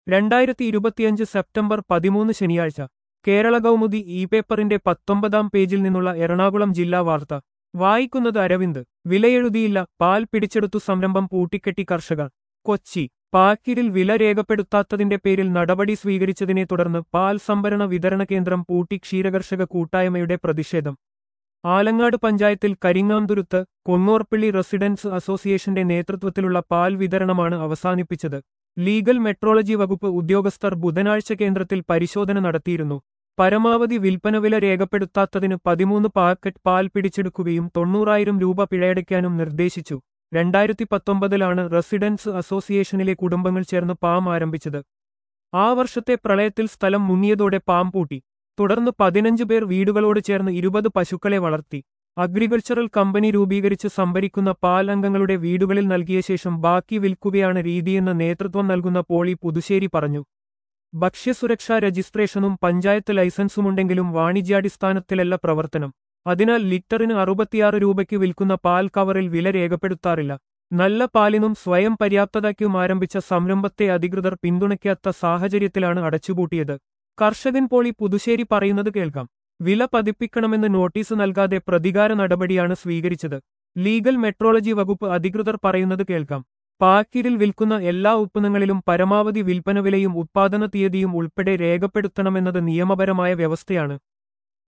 രണ്ടായിരത്തി ഇരുപത്തിയഞ്ച് സെപ്റ്റംബർ പതിമൂന്ന് ശനിയാഴ്ച കേരള കൗമുദി ഇ പേപ്പറിന്റെ പത്തൊമ്പതാം പേജിൽ നിന്നുള്ള എറണാകുളം ജില്ലാ വാർത്ത വായിക്കുന്നത് അരവിന്ദ് വിലയെഴുതിയില്ല പാൽ പിടിച്ചെടുത്തു സംരംഭം പൂട്ടിക്കെട്ടി കർഷകർ കൊച്ചി പാക്കിരിൽ വില രേഖപ്പെടുത്താത്തതിന്റെ പേരിൽ നടപടി സ്വീകരിച്ചതിനെ തുടർന്ന് പാൽ സംഭരണ വിതരണ കേന്ദ്രം പൂട്ടി ക്ഷീരകർഷക കൂട്ടായ്മയുടെ പ്രതിഷേധം ആലങ്ങാട് പഞ്ചായത്തിൽ കരിങ്ങാംതുരുത്ത് കൊങ്ങോർപ്പള്ളി റെസിഡൻസ് അസോസിയേഷന്റെ നേതൃത്വത്തിലുള്ള പാൽ വിതരണമാണ് അവസാനിപ്പിച്ചത് ലീഗൽ മെട്രോളജി വകുപ്പ് ഉദ്യോഗസ്ഥർ ബുധനാഴ്ച കേന്ദ്രത്തിൽ പരിശോധന നടത്തിയിരുന്നു പരമാവധി വിൽപ്പന വില രേഖപ്പെടുത്താത്തതിന് പതിമൂന്ന് പാക്കറ്റ് പാൽ പിടിച്ചെടുക്കുകയും തൊണ്ണൂറായിരം രൂപ പിഴയടയ്ക്കാനും നിർദ്ദേശിച്ചു രണ്ടായിരത്തി പത്തൊമ്പതിലാണ് റെസിഡൻസ് അസോസിയേഷനിലെ കുടുംബങ്ങൾ ചേർന്ന് പാം ആരംഭിച്ചത് ആ വർഷത്തെ പ്രളയത്തിൽ സ്ഥലം മുങ്ങിയതോടെ പാം പൂട്ടി തുടർന്ന് പതിനഞ്ച് പേർ വീടുകളോട് ചേർന്ന് ഇരുപത് പശുക്കളെ വളർത്തി അഗ്രികൾച്ചറൽ കമ്പനി രൂപീകരിച്ച് സംഭരിക്കുന്ന പാൽ അംഗങ്ങളുടെ വീടുകളിൽ നൽകിയ ശേഷം ബാക്കി വിൽക്കുകയാണ് രീതിയെന്ന് നേതൃത്വം നൽകുന്ന പോളി പുതുശ്ശേരി പറഞ്ഞു ഭക്ഷ്യസുരക്ഷാ രജിസ്ട്രേഷനും പഞ്ചായത്ത് ലൈസൻസുമുണ്ടെങ്കിലും വാണിജ്യാടിസ്ഥാനത്തിലല്ല പ്രവർത്തനം അതിനാൽ ലിറ്ററിന് അറുപത്തിയാറ് രൂപയ്ക്ക് വിൽക്കുന്ന പാൽ കവറിൽ വില രേഖപ്പെടുത്താറില്ല നല്ല പാലിനും സ്വയം പര്യാപ്തതയ്ക്കും ആരംഭിച്ച സംരംഭത്തെ അധികൃതർ പിന്തുണയ്ക്കാത്ത സാഹചര്യത്തിലാണ് അടച്ചുപൂട്ടിയത് കർഷകൻ പോളി പുതുശ്ശേരി പറയുന്നത് കേൾക്കാം വില പതിപ്പിക്കണമെന്ന് നോട്ടീസ് നൽകാതെ പ്രതികാര നടപടിയാണ് സ്വീകരിച്ചത് ലീഗൽ മെട്രോളജി വകുപ്പ് അധികൃതർ പറയുന്നത് കേൾക്കാം പാക്കിരിൽ വിൽക്കുന്ന എല്ലാ ഉത്പന്നങ്ങളിലും പരമാവധി വിൽപ്പന വിലയും ഉത്പാദന തീയതിയും ഉൾപ്പെടെ രേഖപ്പെടുത്തണമെന്നത് നിയമപരമായ വ്യവസ്ഥയാണ്